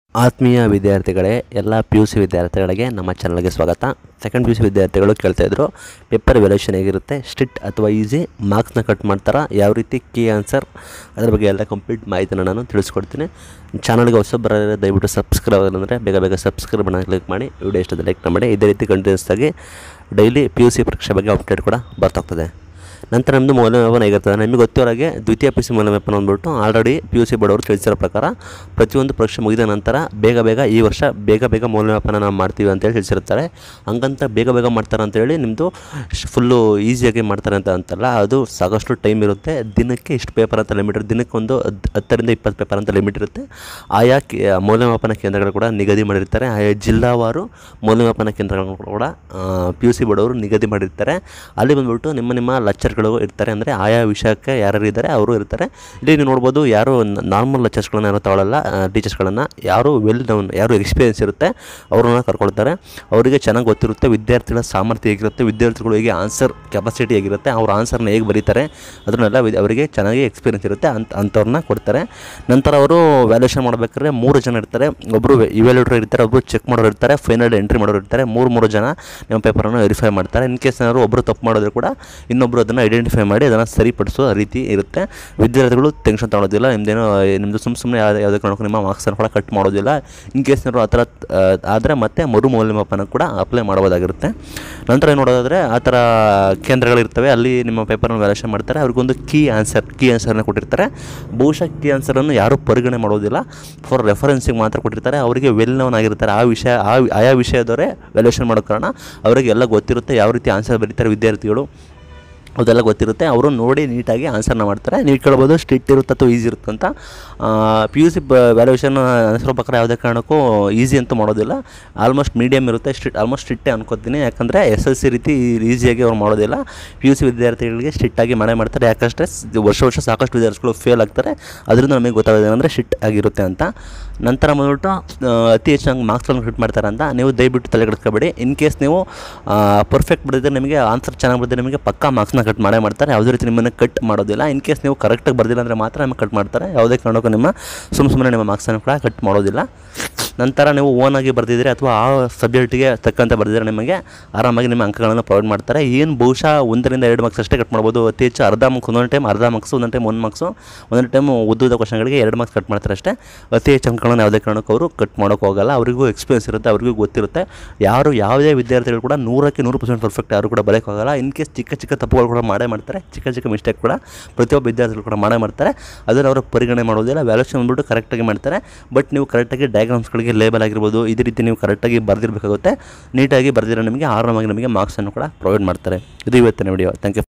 ಆತ್ಮೀಯ ವಿದ್ಯಾರ್ಥಿಗಳೇ ಎಲ್ಲ ಪಿ ಯು ಸಿ ವಿದ್ಯಾರ್ಥಿಗಳಿಗೆ ನಮ್ಮ ಚಾನಲ್ಗೆ ಸ್ವಾಗತ ಸೆಕೆಂಡ್ ಪಿ ಯು ಸಿ ವಿದ್ಯಾರ್ಥಿಗಳು ಕೇಳ್ತಾ ಇದ್ರು ಪೇಪರ್ ವ್ಯಾಲ್ಯೂಷನ್ ಹೇಗಿರುತ್ತೆ ಸ್ಟ್ರಿಕ್ಟ್ ಅಥವಾ ಈಸಿ ಮಾರ್ಕ್ಸ್ನ ಕಟ್ ಮಾಡ್ತಾರಾ ಯಾವ ರೀತಿ ಕೀ ಆನ್ಸರ್ ಅದ್ರ ಬಗ್ಗೆ ಎಲ್ಲ ಕಂಪ್ಲೀಟ್ ಮಾಹಿತಿನ ನಾನು ತಿಳಿಸ್ಕೊಡ್ತೀನಿ ಚಾನಲ್ಗೆ ಹೊಸಬರ ದಯವಿಟ್ಟು ಸಬ್ಸ್ಕ್ರೈಬ್ ಅಂದರೆ ಬೇಗ ಬೇಗ ಸಬ್ಸ್ಕ್ರೈಬ್ ಬಣ್ಣ ಕ್ಲಿಕ್ ಮಾಡಿ ವಿಡಿಯೋ ಇಷ್ಟದ ಲೈಕ್ ಮಾಡಿ ಇದೇ ರೀತಿ ಕಂಟಿನ್ಯೂಸ್ ಆಗಿ ಡೈಲಿ ಪಿ ಯು ಸಿ ಪರೀಕ್ಷೆ ಬಗ್ಗೆ ಅಪ್ಡೇಟ್ ಕೂಡ ಬರ್ತಾಗ್ತದೆ ನಂತರ ನಮ್ಮದು ಮೌಲ್ಯಮಾಪನ ಹೇಗಿರ್ತದೆ ನಮಗೆ ಗೊತ್ತಿರೋಗೆ ದ್ವಿತೀಯ ಪಿ ಯು ಸಿ ಮೌಲ್ಯಮಾಪನ ಅಂದ್ಬಿಟ್ಟು ಆಲ್ರೆಡಿ ಪಿ ಯು ಸಿ ಬಡವರು ತಿಳಿಸಿರೋ ಪ್ರಕಾರ ಪ್ರತಿಯೊಂದು ಪರೀಕ್ಷೆ ಮುಗಿದ ನಂತರ ಬೇಗ ಬೇಗ ಈ ವರ್ಷ ಬೇಗ ಬೇಗ ಮೌಲ್ಯಮಾಪನ ನಾವು ಮಾಡ್ತೀವಿ ಅಂತೇಳಿ ತಿಳಿಸಿರ್ತಾರೆ ಹಂಗಂತ ಬೇಗ ಬೇಗ ಮಾಡ್ತಾರೆ ಅಂತೇಳಿ ನಿಮ್ಮದು ಫುಲ್ಲು ಈಸಿಯಾಗಿ ಮಾಡ್ತಾರೆ ಅಂತ ಅಂತಲ್ಲ ಅದು ಸಾಕಷ್ಟು ಟೈಮ್ ಇರುತ್ತೆ ದಿನಕ್ಕೆ ಇಷ್ಟು ಪೇಪರ್ ಅಂತ ಲಿಮಿಟ್ ಇರುತ್ತೆ ದಿನಕ್ಕೆ ಒಂದು ಹದ್- ಹತ್ತರಿಂದ ಇಪ್ಪತ್ತು ಪೇಪರ್ ಅಂತ ಲಿಮಿಟ್ ಇರುತ್ತೆ ಆಯಾ ಕೇ- ಮೌಲ್ಯಮಾಪನ ಕೇಂದ್ರಗಳು ಕೂಡ ನಿಗದಿ ಮಾಡಿರ್ತಾರೆ ಆಯಾ ಜಿಲ್ಲಾವಾರು ಮೌಲ್ಯಮಾಪನ ಕೇಂದ್ರಗಳನ್ನು ಕೂಡ ಪಿ ಯು ಸಿ ಬೋರ್ಡವರು ನಿಗದಿ ಮಾಡಿರ್ತಾರೆ ಅಲ್ಲಿ ಬಂದ್ಬಿಟ್ಟು ನಿಮ್ಮ ನಿಮ್ಮ ಲೆಕ್ಚರ್ಗಳು ಇರ್ತಾರೆ ಅಂದರೆ ಆಯಾ ವಿಷಯಕ್ಕೆ ಯಾರ್ಯಾರು ಇದ್ದಾರೆ ಅವರು ಇರ್ತಾರೆ ಇಲ್ಲಿ ನೀವು ನೋಡ್ಬೋದು ಯಾರು ನಾರ್ಮಲ್ ಲೆಕ್ಚರ್ಸ್ಗಳನ್ನ ಯಾರು ತಗೊಳ್ಳಲ್ಲ ಟೀಚರ್ಸ್ಗಳನ್ನು ಯಾರು ವೆಲ್ ಡೌನ್ ಯಾರು ಎಕ್ಸ್ಪೀರಿಯನ್ಸ್ ಇರುತ್ತೆ ಅವ್ರನ್ನ ಕರ್ಕೊಳ್ತಾರೆ ಅವರಿಗೆ ಚೆನ್ನಾಗಿ ಗೊತ್ತಿರುತ್ತೆ ವಿದ್ಯಾರ್ಥಿಗಳ ಸಾಮರ್ಥ್ಯ ಹೇಗಿರುತ್ತೆ ವಿದ್ಯಾರ್ಥಿಗಳು ಹೇಗೆ ಆನ್ಸರ್ ಕೆಪಾಸಿಟಿ ಹೇಗಿರುತ್ತೆ ಅವ್ರ ಆನ್ಸರ್ನ ಹೇಗೆ ಬರೀತಾರೆ ಅದನ್ನೆಲ್ಲ ವಿದ್- ಅವರಿಗೆ ಚೆನ್ನಾಗಿ ಎಕ್ಸ್ಪೀರಿಯನ್ಸ್ ಇರುತ್ತೆ ಅಂತ ಅಂಥವ್ರನ್ನ ಕೊಡ್ತಾರೆ ನಂತರ ಅವರು ವ್ಯಾಲ್ಯೂಷನ್ ಮಾಡಬೇಕಾದ್ರೆ ಮೂರು ಜನ ಇರ್ತಾರೆ ಒಬ್ಬರು ಇವ್ಯಾಲ್ಯೂಟರ್ ಇರ್ತಾರೆ ಒಬ್ಬರು ಚೆಕ್ ಮಾಡೋರು ಇರ್ತಾರೆ ಫೈನಲ್ ಎಂಟ್ರಿ ಮಾಡೋರು ಇರ್ತಾರೆ ಮೂರು ಮೂರು ಜನ ನಿಮ್ಮ ಪೇಪರನ್ನು ವೆರಿಫೈ ಮಾಡ್ತಾರೆ ಇನ್ ಕೇಸ್ ಏನಾದ್ರು ಒಬ್ಬರು ತಪ್ಪು ಮಾಡಿದ್ರು ಕೂಡ ಇನ್ನೊಬ್ಬರು ಅದನ್ನು ಐಡೆಂಟಿಫೈ ಮಾಡಿ ಅದನ್ನು ಸರಿಪಡಿಸೋ ರೀತಿ ಇರುತ್ತೆ ವಿದ್ಯಾರ್ಥಿಗಳು ಟೆನ್ಷನ್ ತೊಗೊಳೋದಿಲ್ಲ ನಿಮ್ಮದೇನೋ ನಿಮ್ಮದು ಸುಮ್ಮ ಸುಮ್ಮನೆ ಯಾವುದೇ ಯಾವುದೇ ಕಾರಣಕ್ಕೂ ನಿಮ್ಮ ಮಾರ್ಕ್ಸನ್ನು ಕೂಡ ಕಟ್ ಮಾಡೋದಿಲ್ಲ ಇನ್ ಕೇಸ್ ಏನಾದ್ರು ಆ ಥರ ಆದರೆ ಮತ್ತೆ ಮರು ಮೌಲ್ಯಮಾಪನ ಕೂಡ ಅಪ್ಲೈ ಮಾಡ್ಬೋದಾಗಿರುತ್ತೆ ನಂತರ ಏನು ನೋಡೋದಾದರೆ ಆ ಥರ ಕೇಂದ್ರಗಳಿರ್ತವೆ ಅಲ್ಲಿ ನಿಮ್ಮ ಪೇಪರ್ನ ವ್ಯಾಲ್ಯೂಷನ್ ಮಾಡ್ತಾರೆ ಅವ್ರಿಗೊಂದು ಕೀ ಆನ್ಸರ್ ಕೀ ಆನ್ಸರ್ನ ಕೊಟ್ಟಿರ್ತಾರೆ ಬಹುಶಃ ಕೀ ಆನ್ಸರನ್ನು ಯಾರೂ ಪರಿಗಣನೆ ಮಾಡೋದಿಲ್ಲ ಫಾರ್ ರೆಫರೆನ್ಸಿಗೆ ಮಾತ್ರ ಕೊಟ್ಟಿರ್ತಾರೆ ಅವರಿಗೆ ವೆಲ್ ನೋನ್ ಆಗಿರ್ತಾರೆ ಆ ವಿಷಯ ಆ ಆಯಾ ವಿಷಯದವರೇ ವ್ಯಾಲ್ಯೂಷನ್ ಮಾಡೋ ಕಾರಣ ಅವರಿಗೆ ಎಲ್ಲ ಗೊತ್ತಿರುತ್ತೆ ಯಾವ ರೀತಿ ಆನ್ಸರ್ ಬರೀತಾರೆ ವಿದ್ಯಾರ್ಥಿಗಳು ಅದೆಲ್ಲ ಗೊತ್ತಿರುತ್ತೆ ಅವರು ನೋಡಿ ನೀಟಾಗಿ ಆನ್ಸರ್ನ ಮಾಡ್ತಾರೆ ನೀವು ಕೇಳ್ಬೋದು ಸ್ಟ್ರಿಕ್ಟ್ ಇರುತ್ತೆ ಅಥವಾ ಈಸಿ ಇರುತ್ತೆ ಅಂತ ಪಿ ಯು ಸಿ ವ್ಯಾಲ್ಯೂಷನ್ ಅನಿಸಿರೋ ಪ್ರಕಾರ ಯಾವುದೇ ಕಾರಣಕ್ಕೂ ಈಸಿ ಅಂತೂ ಮಾಡೋದಿಲ್ಲ ಆಲ್ಮೋಸ್ಟ್ ಮೀಡಿಯಮ್ ಇರುತ್ತೆ ಸ್ಟ್ರಿಟ್ ಆಲ್ಮೋಸ್ಟ್ ಸ್ಟ್ರಿಟ್ಟೇ ಅನ್ಕೋತೀನಿ ಯಾಕಂದರೆ ಎಸ್ ಎಲ್ ಸಿ ರೀತಿ ಈಸಿಯಾಗಿ ಅವ್ರು ಮಾಡೋದಿಲ್ಲ ಪಿ ಯು ಸಿ ವಿದ್ಯಾರ್ಥಿಗಳಿಗೆ ಸ್ಟ್ರಿಕ್ಟಾಗಿ ಮಾಡೇ ಮಾಡ್ತಾರೆ ಯಾಕಂದರೆ ವರ್ಷ ವರ್ಷ ಸಾಕಷ್ಟು ವಿದ್ಯಾರ್ಥಿಗಳು ಫೇಲ್ ಆಗ್ತಾರೆ ಅದರಿಂದ ನಮಗೆ ಗೊತ್ತಾಗೋದು ಏನಂದರೆ ಸ್ಟ್ರಿಕ್ಟ್ ಆಗಿರುತ್ತೆ ಅಂತ ನಂತರ ಬಂದ್ಬಿಟ್ಟು ಆ, ಅತಿ ಹೆಚ್ಚು ಮಾರ್ಕ್ಸ್ಗಳನ್ನು ಹಿಟ್ ಮಾಡ್ತಾರೆ ಅಂತ ನೀವು ದಯವಿಟ್ಟು ತಲೆ ಕೆಡಿಸ್ಕೋಬೇಡಿ ಇನ್ ಕೇಸ್ ನೀವು ಪರ್ಫೆಕ್ಟ್ ಬರೆದಿದ್ರೆ ನಿಮಗೆ ಆನ್ಸರ್ ಚೆನ್ನಾಗಿ ಬರೆದಿದ್ರೆ ನಿಮಗೆ ಪಕ್ಕಾ ಮಾರ್ಕ್ಸ್ನ ಕಟ್ ಮಾಡೇ ಮಾಡ್ತಾರೆ ಯಾವುದೇ ರೀತಿ ನಿಮ್ಮನ್ನು ಕಟ್ ಮಾಡೋದಿಲ್ಲ ಇನ್ ಕೇಸ್ ನೀವು ಕರೆಕ್ಟಾಗಿ ಬರ್ದಿಲ್ಲ ಅಂದರೆ ಮಾತ್ರ ನಿಮಗೆ ಕಟ್ ಮಾಡ್ತಾರೆ ಯಾವುದೇ ಕಾರಣಕ್ಕೂ ನಿಮ್ಮ ಸುಮ್ಮ ಸುಮ್ಮನೆ ನಿಮ್ಮ ಮಾರ್ಕ್ಸನ್ನು ಕೂಡ ಕಟ್ ಮಾಡೋದಿಲ್ಲ ನಂತರ ನೀವು ಓನಾಗಿ ಬರೆದಿದ್ರೆ ಅಥವಾ ಆ ಸಬ್ಜೆಕ್ಟಿಗೆ ತಕ್ಕಂತೆ ಬರೆದಿದ್ರೆ ನಿಮಗೆ ಆರಾಮಾಗಿ ನಿಮ್ಮ ಅಂಕಗಳನ್ನು ಪ್ರೊವೈಡ್ ಮಾಡ್ತಾರೆ ಏನು ಬಹುಶಃ ಒಂದರಿಂದ ಎರಡು ಮಾರ್ಕ್ಸ್ ಅಷ್ಟೇ ಕಟ್ ಮಾಡ್ಬೋದು ಅತಿ ಹೆಚ್ಚು ಅರ್ಧ ಮಾರ್ಕ್ಸ್ ಒಂದೊಂದು ಟೈಮ್ ಅರ್ಧ ಮಾರ್ಕ್ಸ್ ಒಂದೊಂದು ಟೈಮ್ ಒಂದು ಮಾರ್ಕ್ಸು ಒಂದೊಂದು ಟೈಮ್ ಉದ್ದುದ ಕ್ವಶನ್ಗಳಿಗೆ ಎರಡು ಮಾರ್ಕ್ಸ್ ಕಟ್ ಮಾಡ್ತಾರೆ ಅಷ್ಟೇ ಅತಿ ಹೆಚ್ಚು ಅಂಕಗಳನ್ನು ಯಾವುದೇ ಕಾರಣಕ್ಕೂ ಅವರು ಕಟ್ ಮಾಡೋಕೆ ಹೋಗಲ್ಲ ಅವರಿಗೂ ಎಕ್ಸ್ಪೀರಿಯನ್ಸ್ ಇರುತ್ತೆ ಅವರಿಗೂ ಗೊತ್ತಿರುತ್ತೆ ಯಾರು ಯಾವುದೇ ವಿದ್ಯಾರ್ಥಿಗಳು ಕೂಡ ನೂರಕ್ಕೆ ನೂರು ಪರ್ಸೆಂಟ್ ಪರ್ಫೆಕ್ಟ್ ಯಾರು ಕೂಡ ಬರೋಕ್ಕಾಗಲ್ಲ ಇನ್ ಕೇಸ್ ಚಿಕ್ಕ ಚಿಕ್ಕ ತಪ್ಪುಗಳು ಕೂಡ ಮಾಡೇ ಮಾಡ್ತಾರೆ ಚಿಕ್ಕ ಚಿಕ್ಕ ಮಿಸ್ಟೇಕ್ ಕೂಡ ಪ್ರತಿಯೊಬ್ಬ ವಿದ್ಯಾರ್ಥಿಗಳು ಕೂಡ ಮಾಡೇ ಮಾಡ್ತಾರೆ ಅದನ್ನು ಅವರು ಪರಿಗಣನೆ ಮಾಡೋದಿಲ್ಲ ವ್ಯಾಲ್ಯೂಷನ್ ಬಂದ್ಬಿಟ್ಟು ಕರೆಕ್ಟಾಗಿ ಮಾಡ್ತಾರೆ ಬಟ್ ನೀವು ಕರೆಕ್ಟಾಗಿ ಡಯಾಗ್ರಾಮ್ಸ್ಗಳಿಗೆ ಲೇಬಲ್ ಆಗಿರ್ಬೋದು ಇದೇ ರೀತಿ ನೀವು ಕರೆಕ್ಟಾಗಿ ಬರೆದಿರಬೇಕಾಗುತ್ತೆ ನೀಟಾಗಿ ಬರೆದಿರೋ ನಿಮಗೆ ಆರಾಮಾಗಿ ನಿಮಗೆ ಮಾರ್ಕ್ಸನ್ನು ಕೂಡ ಪ್ರೊವೈಡ್ ಮಾಡ್ತಾರೆ ಇದು ಇವತ್ತಿನ ವಿಡಿಯೋ ಥ್ಯಾಂಕ್ ಯು